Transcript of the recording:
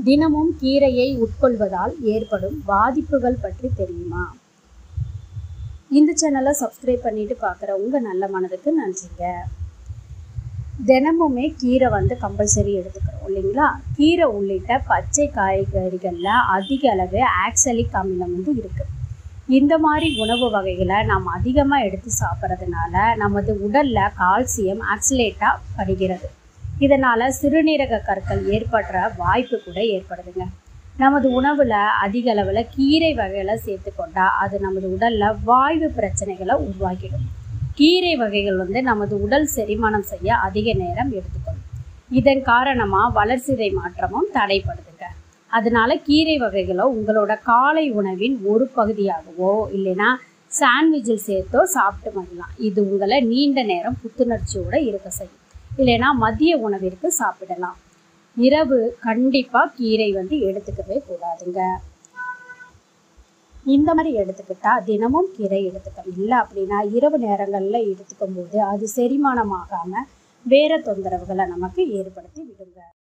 தினமும் கீரையை உட்கொள்வதால் ஏற்படும் பாதிப்புகள் பற்றி தெரியுமா இந்த சேனலை சப்ஸ்கிரைப் பண்ணிட்டு பார்க்குற உங்கள் நல்ல மனதுக்கு நன்றிங்க தினமுமே கீரை வந்து கம்பல்சரி எடுத்துக்கிறோம் இல்லைங்களா கீரை உள்ளிட்ட பச்சை காய்கறிகளில் அதிக அளவு ஆக்சலிக் அமிலம் வந்து இருக்குது இந்த மாதிரி உணவு வகைகளை நாம் அதிகமாக எடுத்து சாப்பிட்றதுனால நமது உடலில் கால்சியம் ஆக்சிலேட்டாக படுகிறது இதனால் சிறுநீரக கற்கள் ஏற்படுற வாய்ப்பு கூட ஏற்படுதுங்க நமது உணவில் அதிக அளவில் கீரை வகைகளை சேர்த்துக்கொண்டா அது நமது உடலில் வாய்வு பிரச்சனைகளை உருவாக்கிடும் கீரை வகைகள் வந்து நமது உடல் செரிமானம் செய்ய அதிக நேரம் எடுத்துக்கொள்ளும் இதன் காரணமாக வளர்சிதை மாற்றமும் தடைப்படுதுங்க அதனால கீரை வகைகளோ உங்களோட காலை உணவின் ஒரு பகுதியாகவோ இல்லைன்னா சாண்ட்விச்சில் சேர்த்தோ சாப்பிட்டு வரலாம் இது உங்களை நீண்ட நேரம் புத்துணர்ச்சியோடு இருக்க செய்யும் இல்லைன்னா மதிய உணவிற்கு சாப்பிடலாம் இரவு கண்டிப்பாக கீரை வந்து எடுத்துக்கவே கூடாதுங்க இந்த மாதிரி எடுத்துக்கிட்டா தினமும் கீரை எடுத்துக்கணும் இல்லை அப்படின்னா இரவு நேரங்களில் எடுத்துக்கும் போது அது செரிமானமாகாமல் வேற தொந்தரவுகளை நமக்கு ஏற்படுத்தி விடுங்க